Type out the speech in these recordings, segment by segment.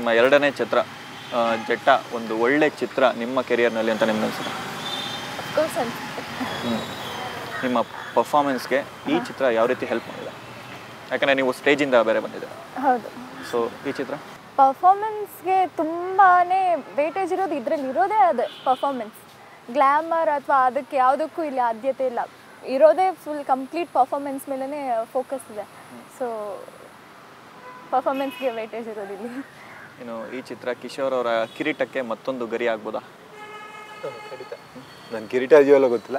ನಿಮ್ಮ ಎರಡನೇ ಚಿತ್ರ ಆ, ಜಟ್ಟ ಒಂದು ಒಳ್ಳೆ ಚಿತ್ರ ನಿಮ್ಮ ಕೆರಿಯರ್ನಲ್ಲಿ ಅಂತ ನಿಮ್ಗೆ ಅನ್ಸುತ್ತೆ ಅಫ್ಕೋರ್ಸ್ ಅನ್ಸುತ್ತೆ ಹ್ಮ್. ನಿಮ್ಮ ಪರ್ಫಾರ್ಮೆನ್ಸ್ಗೆ ಈ ಚಿತ್ರ ಯಾವ ರೀತಿ ಹೆಲ್ಪ್ ಮಾಡಿದೆ ಯಾಕಂದರೆ ನೀವು ಸ್ಟೇಜಿಂದ ಬೇರೆ ಬಂದಿದ್ದೀರ ಹೌದು ಸೊ ಈ ಚಿತ್ರ ಪರ್ಫಾಮೆನ್ಸ್ಗೆ ತುಂಬಾ ವೇಟೇಜ್ ಇರೋದು ಇದರಲ್ಲಿ ಇರೋದೇ ಅದೇ ಪರ್ಫಾಮೆನ್ಸ್ ಗ್ಲ್ಯಾಮರ್ ಅಥವಾ ಅದಕ್ಕೆ ಯಾವುದಕ್ಕೂ ಇಲ್ಲಿ ಆದ್ಯತೆ ಇಲ್ಲ ಇರೋದೇ ಫುಲ್ ಕಂಪ್ಲೀಟ್ ಪರ್ಫಾಮೆನ್ಸ್ ಮೇಲೇ ಫೋಕಸ್ ಇದೆ ಸೊ ಪರ್ಫಾಮೆನ್ಸ್ಗೆ ವೇಟೇಜ್ ಇರೋದಿಲ್ಲಿ ಇನ್ನು ಈ ಚಿತ್ರ ಕಿಶೋರ್ ಅವರ ಕಿರೀಟಕ್ಕೆ ಮತ್ತೊಂದು ಗರಿ ಆಗ್ಬೋದಾ ಖಂಡಿತ ನನ್ನ ಕಿರೀಟ ಇದೆಯಲ್ಲ ಗೊತ್ತಿಲ್ಲ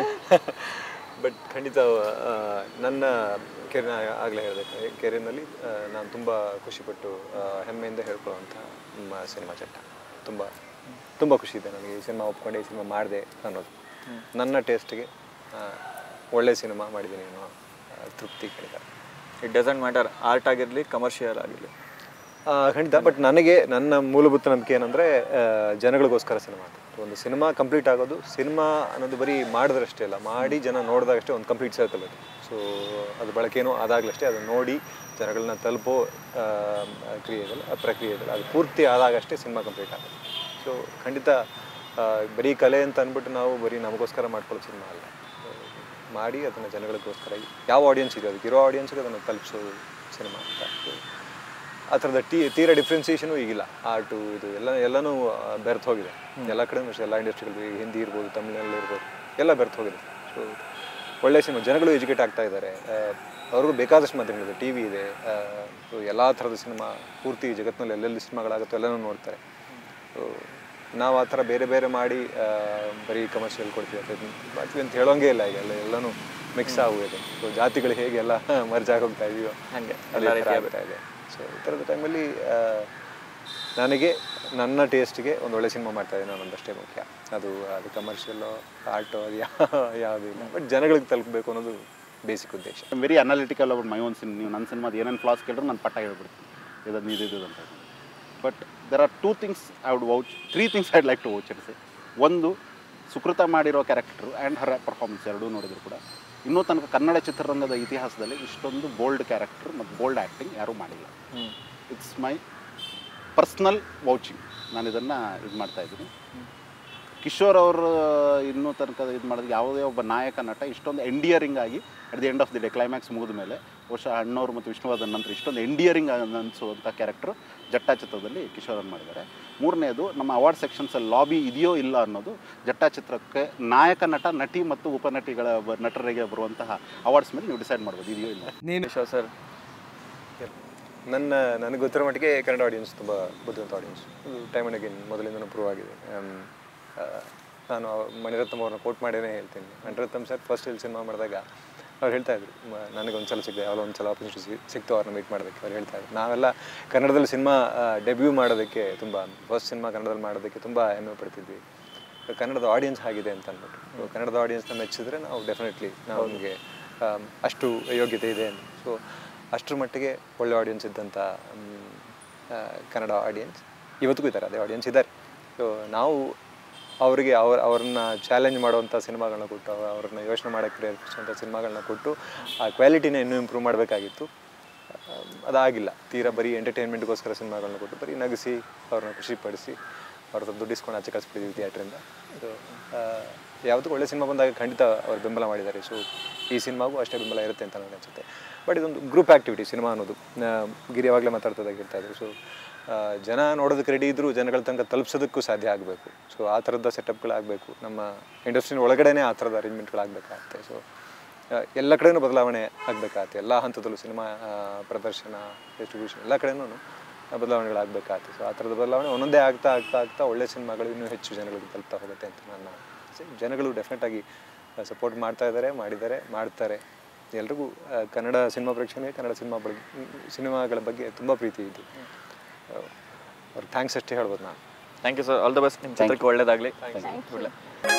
ಬಟ್ ಖಂಡಿತ ಆ, ನನ್ನ ಕೆರೆ ಆಗಲೇ ಹೇಳಿದೆ ಕೆರೆಯಲ್ಲಿ ನಾನು ತುಂಬ ಖುಷಿಪಟ್ಟು ಆ, ಹೆಮ್ಮೆಯಿಂದ ಹೇಳ್ಕೊಳ್ಳುವಂಥ ನಮ್ಮ ಸಿನಿಮಾ ಚಟ್ಟ ತುಂಬ ತುಂಬ ಖುಷಿ ಇದೆ ನನಗೆ ಈ ಸಿನಿಮಾ ಒಪ್ಕೊಂಡೆ ಈ ಸಿನಿಮಾ ಮಾಡಿದೆ ಅನ್ನೋದು ನನ್ನ ಟೇಸ್ಟ್ಗೆ ಒಳ್ಳೆ ಸಿನಿಮಾ ಮಾಡಿದ್ದೀನಿ ಅನ್ನೋ ಆ, ತೃಪ್ತಿ ಖಂಡಿತ ಇಟ್ ಡಸಂಟ್ ಮ್ಯಾಟರ್ ಆರ್ಟ್ ಆಗಿರಲಿ ಕಮರ್ಷಿಯಲ್ ಆಗಿರಲಿ ಆ, ಖಂಡಿತ ಬಟ್ ನನಗೆ ನನ್ನ ಮೂಲಭೂತ ನಂಬಿಕೆ ಏನಂದರೆ ಜನಗಳಿಗೋಸ್ಕರ ಸಿನಿಮಾ ಅಂತ ಒಂದು ಸಿನಿಮಾ ಕಂಪ್ಲೀಟ್ ಆಗೋದು ಸಿನಿಮಾ ಅನ್ನೋದು ಬರೀ ಮಾಡಿದ್ರಷ್ಟೇ ಅಲ್ಲ ಮಾಡಿ ಜನ ನೋಡಿದಾಗಷ್ಟೇ ಒಂದು ಕಂಪ್ಲೀಟ್ ಸರ್ಕಲ್ ಅದು ಸೊ ಅದು ಬಳಕೆನೂ ಆದಾಗಲಷ್ಟೇ ಅದನ್ನು ನೋಡಿ ಜನಗಳನ್ನ ತಲುಪೋ ಆ, ಕ್ರಿಯೆಗಳು ಆ ಪ್ರಕ್ರಿಯೆಗಳು ಅದು ಪೂರ್ತಿ ಆದಾಗಷ್ಟೇ ಸಿನಿಮಾ ಕಂಪ್ಲೀಟ್ ಆಗುತ್ತೆ ಸೊ ಖಂಡಿತ ಆ, ಬರೀ ಕಲೆ ಅಂತ ಅಂದ್ಬಿಟ್ಟು ನಾವು ಬರೀ ನಮಗೋಸ್ಕರ ಮಾಡ್ಕೊಳ್ಳೋ ಸಿನಿಮಾ ಅಲ್ಲ So, ಮಾಡಿ ಅದನ್ನು ಜನಗಳಿಗೋಸ್ಕರ ಯಾವ ಆಡಿಯನ್ಸ್ ಇದೆ ಅದಕ್ಕೆ ಇರೋ ಆಡಿಯನ್ಸ್ಗೆ ಅದನ್ನು ತಲುಪಿಸೋದು ಸಿನಿಮಾ ಅಂತ So, ಆ ಥರದ ಟಿ ತೀರಾ ಡಿಫ್ರೆನ್ಸಿಯೇಷನು ಈಗಿಲ್ಲ ಆರ್ಟು ಇದು ಎಲ್ಲ ಎಲ್ಲನೂ ಬೆರ್ತ್ ಹೋಗಿದೆ ಎಲ್ಲ ಕಡೆನೂ ಅಷ್ಟೇ ಎಲ್ಲ ಇಂಡಸ್ಟ್ರಿಗಳು ಹಿಂದಿ ಇರ್ಬೋದು ತಮಿಳಿನಲ್ಲಿ ಇರ್ಬೋದು ಎಲ್ಲ ಬೆರ್ತ್ ಹೋಗಿದೆ ಸೊ ಒಳ್ಳೆ ಸಿನಿಮಾ ಜನಗಳು ಎಜುಕೇಟ್ ಆಗ್ತಾ ಇದ್ದಾರೆ ಆ, ಅವ್ರಿಗೂ ಬೇಕಾದಷ್ಟು ಮಾಧ್ಯಮಗಳಿದೆ ಟಿ ವಿ ಇದೆ ಸೊ ಎಲ್ಲ ಥರದ ಸಿನಿಮಾ ಪೂರ್ತಿ ಜಗತ್ತಿನಲ್ಲಿ ಎಲ್ಲೆಲ್ಲಿ ಸಿನಿಮಾಗಳಾಗುತ್ತೋ ಎಲ್ಲನೂ ನೋಡ್ತಾರೆ ಸೊ ನಾವು ಆ ಥರ ಬೇರೆ ಬೇರೆ ಮಾಡಿ ಆ, ಬರೀ ಕಮರ್ಷಿಯಲ್ ಕೊಡ್ತೀವಿ ಅಥವಾ ಇದ್ನ ಮಾಡ್ತೀವಿ ಅಂತ ಹೇಳೋಂಗೇ ಇಲ್ಲ ಈಗ ಎಲ್ಲ ಎಲ್ಲನೂ ಮಿಕ್ಸ್ ಆಗೋಗಿದೆ ಸೊ ಜಾತಿಗಳು ಹೇಗೆ ಎಲ್ಲ ಮರ್ಜ್ ಆಗೋಗ್ತಾ ಇದೆಯೋ ಹಂಗೆ ಅದೇ ಥರ ಆಗ್ತಾ ಇದೆ ಸೊ ಈ ಥರದ ಟೈಮಲ್ಲಿ ನನಗೆ ನನ್ನ ಟೇಸ್ಟ್ಗೆ ಒಂದು ಒಳ್ಳೆ ಸಿನಿಮಾ ಮಾಡ್ತಾ ಇದ್ದೀನಿ ಅನ್ನೋದಷ್ಟೇ ಮುಖ್ಯ ಅದು ಅದು ಕಮರ್ಷಿಯಲ್ಲು ಆರ್ಟು ಅದು ಯಾವ ಯಾವುದೂ ಇಲ್ಲ ಬಟ್ ಜನಗಳಿಗೆ ತಲುಪಬೇಕು ಅನ್ನೋದು ಬೇಸಿಕ್ ಉದ್ದೇಶ I very analytical about my own sin ನೀವು ನನ್ನ ಸಿನಿಮಾದ ಏನೇನು ಫ್ಲಾಸ್ ಕೇಳಿದ್ರು ನಾನು ಪಟ್ಟ ಹೇಳ್ಬಿಡ್ತೀನಿ ಇದನ್ನು ಇದು ಇದು ಅಂತ but there are two things I would vouch three things I'd like to vouch ಇರಿಸಿ ಒಂದು ಸುಕೃತ ಮಾಡಿರೋ ಕ್ಯಾರೆಕ್ಟರ್ ಆ್ಯಂಡ್ ಹರ ಪರ್ಫಾರ್ಮೆನ್ಸ್ ಎರಡೂ ನೋಡಿದ್ರು ಕೂಡ ಇನ್ನೂ ತನಕ ಕನ್ನಡ ಚಿತ್ರರಂಗದ ಇತಿಹಾಸದಲ್ಲಿ ಇಷ್ಟೊಂದು ಬೋಲ್ಡ್ ಕ್ಯಾರೆಕ್ಟರ್ ಮತ್ತು ಬೋಲ್ಡ್ ಆ್ಯಕ್ಟಿಂಗ್ ಯಾರೂ ಮಾಡಿಲ್ಲ ಇಟ್ಸ್ ಮೈ ಪರ್ಸ್ನಲ್ ವೌಚಿಂಗ್ ನಾನು ಇದನ್ನು ಇದು ಮಾಡ್ತಾ ಇದ್ದೀನಿ ಕಿಶೋರ್ ಅವರು ಇನ್ನೂ ತನಕ ಇದು ಮಾಡಿದ್ರೆ ಯಾವುದೇ ಒಬ್ಬ ನಾಯಕ ನಟ ಇಷ್ಟೊಂದು ಎಂಡಿಯರಿಂಗ್ ಆಗಿ at the end of the day climax ಮುಗಿದ ಮೇಲೆ ಬಹುಶಃ ಅಣ್ಣವ್ರು ಮತ್ತು ವಿಷ್ಣುವರ್ಧನ್ ನಂತರ ಇಷ್ಟೊಂದು ಎಂಡಿಯರಿಂಗ್ ಅನಿಸುವಂಥ ಕ್ಯಾರೆಕ್ಟರ್ ಜಟ್ಟ ಚಿತ್ರದಲ್ಲಿ ಕಿಶೋರ್ ಅವ್ರು ಮಾಡಿದ್ದಾರೆ ಮೂರನೇದು ನಮ್ಮ ಅವಾರ್ಡ್ ಸೆಕ್ಷನ್ಸಲ್ಲಿ ಲಾಬಿ ಇದೆಯೋ ಇಲ್ಲ ಅನ್ನೋದು ಜಟ್ಟ ಚಿತ್ರಕ್ಕೆ ನಾಯಕ ನಟ ನಟಿ ಮತ್ತು ಉಪನಟಿಗಳ ಬ- ನಟರಿಗೆ ಬರುವಂತಹ ಅವಾರ್ಡ್ಸ್ ಮೇಲೆ ನೀವು ಡಿಸೈಡ್ ಮಾಡ್ಬೋದು ಇದೆಯೋ ಇಲ್ಲ ನೀನು ಸರ್ ನನ್ನ ನನಗೆ ಗೊತ್ತಿರೋ ಮಟ್ಟಿಗೆ ಕನ್ನಡ ಆಡಿಯನ್ಸ್ ತುಂಬ ಬುದ್ಧಿವಂತ ಆಡಿಯನ್ಸ್ ಇದು ಟೈಮ್ ಅಂಡ್ ಅಗೇನ್ ಮೊದಲಿಂದನೂ ಪ್ರೂವ್ ಆಗಿದೆ ಆಮ್, ಆ, ನಾನು ಅವ- ಮಣಿರತ್ನಂ ಅವ್ರನ್ನ ಕೋಟ್ ಮಾಡೇನೆ ಹೇಳ್ತೀನಿ ಮಣಿರತ್ನಂ ಸರ್ ಫಸ್ಟ್ ಇಲ್ಲಿ ಸಿನಿಮಾ ಮಾಡಿದಾಗ ಅವ್ರು ಹೇಳ್ತಾ ಇದ್ರು ಮ- ನನಗೆ ಒಂದು ಸಲ ಸಿಕ್ಕಿದೆ ಅವ್ರು ಒಂದು ಸಲ ಆಪರ್ಚುನಿಟಿ ಸಿಕ್ತು ಅವ್ರನ್ನ ಮೀಟ್ ಮಾಡೋದಕ್ಕೆ ಅವ್ರು ಹೇಳ್ತಾ ಇದ್ರು ನಾವೆಲ್ಲ ಕನ್ನಡದಲ್ಲಿ ಸಿನಿಮಾ ಡೆಬ್ಯೂ ಮಾಡೋದಕ್ಕೆ ತುಂಬ ಫಸ್ಟ್ ಸಿನಿಮಾ ಕನ್ನಡದಲ್ಲಿ ಮಾಡೋದಕ್ಕೆ ತುಂಬ ಹೆಮ್ಮೆ ಪಡ್ತಿದ್ವಿ ಕನ್ನಡದ ಆಡಿಯನ್ಸ್ ಆಗಿದೆ ಅಂತ ಅಂದ್ಬಿಟ್ಟು So, ಕನ್ನಡದ ಆಡಿಯನ್ಸ್ನ ಮೆಚ್ಚಿದ್ರೆ ನಾವು ಡೆಫಿನೆಟ್ಲಿ ನಾವು ನಮಗೆ ಅಷ್ಟು ಯೋಗ್ಯತೆ ಇದೆ ಅಂತ ಸೊ ಅಷ್ಟರ ಮಟ್ಟಿಗೆ ಒಳ್ಳೆ ಆಡಿಯನ್ಸ್ ಇದ್ದಂಥ ಮ್, ಆ, ಕನ್ನಡ ಆಡಿಯನ್ಸ್ ಇವತ್ತಿಗೂ ಇದ್ದಾರೆ ಅದೇ ಆಡಿಯನ್ಸ್ ಇದ್ದಾರೆ ಸೊ ನಾವು ಅವರಿಗೆ ಅವ್ರ ಅವ್ರನ್ನ ಚಾಲೆಂಜ್ ಮಾಡುವಂಥ ಸಿನಿಮಾಗಳನ್ನ ಕೊಟ್ಟು ಅವ್ರ- ಅವ್ರನ್ನ ಯೋಚನೆ ಮಾಡೋಕ್ಕೆ ಪ್ರೇರೇಪಿಸುವಂಥ ಸಿನಿಮಾಗಳನ್ನ ಕೊಟ್ಟು ಆ ಕ್ವಾಲಿಟಿನ ಇನ್ನೂ ಇಂಪ್ರೂವ್ ಮಾಡಬೇಕಾಗಿತ್ತು ಅದಾಗಿಲ್ಲ ತೀರಾ ಬರೀ ಎಂಟರ್ಟೈನ್ಮೆಂಟ್ಗೋಸ್ಕರ ಸಿನಿಮಾಗಳನ್ನ ಕೊಟ್ಟು ಬರೀ ನಗಿಸಿ ಅವ್ರನ್ನ ಖುಷಿಪಡಿಸಿ ಅವ್ರ ಹತ್ರ ದುಡ್ಡು ಇಸ್ಕೊಂಡು ಆಚೆ ಕಳಿಸ್ಬಿಟ್ಟಿದ್ವಿ ಥಿಯೇಟ್ರಿಂದ ಇದು ಯಾವುದಕ್ಕೂ ಒಳ್ಳೆ ಸಿನಿಮಾ ಬಂದಾಗ ಖಂಡಿತ ಅವ್ರು ಬೆಂಬಲ ಮಾಡಿದ್ದಾರೆ ಸೊ ಈ ಸಿನಿಮಾಗೂ ಅಷ್ಟೇ ಬೆಂಬಲ ಇರುತ್ತೆ ಅಂತ ನನಗೆ ಅನಿಸುತ್ತೆ ಬಟ್ ಇದೊಂದು ಗ್ರೂಪ್ ಆ್ಯಕ್ಟಿವಿಟಿ ಸಿನಿಮಾ ಅನ್ನೋದು ಆ, ಗಿರಿ ಯಾವಾಗಲೇ ಮಾತಾಡ್ತದಾಗ ಹೇಳ್ತಾ ಇದ್ರು ಸೊ ಜನ ನೋಡೋದಕ್ಕೆ ರೆಡಿ ಇದ್ದರೂ ಜನಗಳ ತನಕ ತಲುಪಿಸೋದಕ್ಕೂ ಸಾಧ್ಯ ಆಗಬೇಕು ಸೊ ಆ ಥರದ ಸೆಟಪ್ಗಳಾಗಬೇಕು ನಮ್ಮ ಇಂಡಸ್ಟ್ರಿನ ಒಳಗಡೆನೇ ಆ ಥರದ ಅರೇಂಜ್ಮೆಂಟ್ಗಳಾಗಬೇಕಾಗತ್ತೆ ಸೊ ಆ, ಎಲ್ಲ ಕಡೆನೂ ಬದಲಾವಣೆ ಆಗಬೇಕಾಗತ್ತೆ ಎಲ್ಲ ಹಂತದಲ್ಲೂ ಸಿನಿಮಾ ಆ, ಪ್ರದರ್ಶನ ಡಿಸ್ಟ್ರಿಬ್ಯೂಷನ್ ಎಲ್ಲ ಕಡೆನೂ ಬದಲಾವಣೆಗಳಾಗಬೇಕಾಗತ್ತೆ ಸೊ ಆ ಥರದ ಬದಲಾವಣೆ ಒಂದೊಂದೇ ಆಗ್ತಾ ಆಗ್ತಾ ಆಗ್ತಾ ಒಳ್ಳೆ ಸಿನಿಮಾಗಳು ಇನ್ನೂ ಹೆಚ್ಚು ಜನಗಳಿಗೆ ತಲುಪ್ತಾ ಹೋಗುತ್ತೆ ಅಂತ ನನ್ನ ಆಸೆ. ಜನಗಳು ಡೆಫಿನೆಟಾಗಿ ಸಪೋರ್ಟ್ ಮಾಡ್ತಾ ಇದ್ದಾರೆ ಮಾಡಿದ್ದಾರೆ ಮಾಡ್ತಾರೆ ಎಲ್ರಿಗೂ ಆ, ಕನ್ನಡ ಸಿನಿಮಾ ಪ್ರೇಕ್ಷಣೆ ಕನ್ನಡ ಸಿನಿಮಾ ಬಗ್ಗೆ ಸಿನಿಮಾಗಳ ಬಗ್ಗೆ ತುಂಬ ಪ್ರೀತಿ ಇದೆ ಅವ್ರಿಗೆ ಥ್ಯಾಂಕ್ಸ್ ಅಷ್ಟೇ ಹೇಳ್ಬೋದು ನಾನು thank you sir all the best ನಿಮ್ಮ ಚಿತ್ರಕ್ಕೆ ಒಳ್ಳೇದಾಗಲಿ ಥ್ಯಾಂಕ್ ಯು